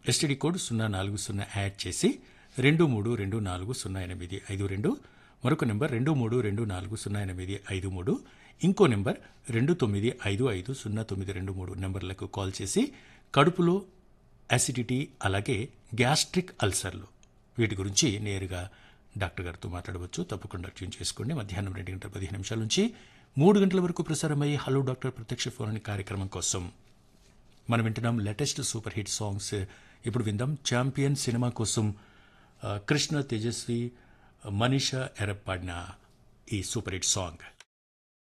STD code సున్నా నాలుగు సున్నా యాడ్ చేసి రెండు మూడు రెండు నాలుగు సున్నా ఎనిమిది ఐదు రెండు మరొక నెంబర్ రెండు మూడు రెండు నాలుగు సున్నా ఎనిమిది ఐదు మూడు ఇంకో నెంబర్ రెండు తొమ్మిది ఐదు ఐదు సున్నా తొమ్మిది రెండు మూడు నెంబర్లకు కాల్ చేసి కడుపులో అసిడిటీ అలాగే గ్యాస్ట్రిక్ అల్సర్లు వీటి గురించి నేరుగా డాక్టర్ గారితో మాట్లాడవచ్చు తప్పకుండా ట్యూన్ చేసుకోండి మధ్యాహ్నం రెండు గంటల పదిహేను నిమిషాల నుంచి మూడు గంటల వరకు ప్రసారమయ్యే హలో డాక్టర్ ప్రత్యక్ష ఫోన్ అనే కార్యక్రమం కోసం మనం వింటున్నాం లేటెస్ట్ సూపర్ హిట్ సాంగ్స్ ఇప్పుడు విందాం ఛాంపియన్ సినిమా కోసం ఆ, కృష్ణ తేజస్వి మనీషా ఎరప్ పాడిన ఈ సూపర్ హిట్ సాంగ్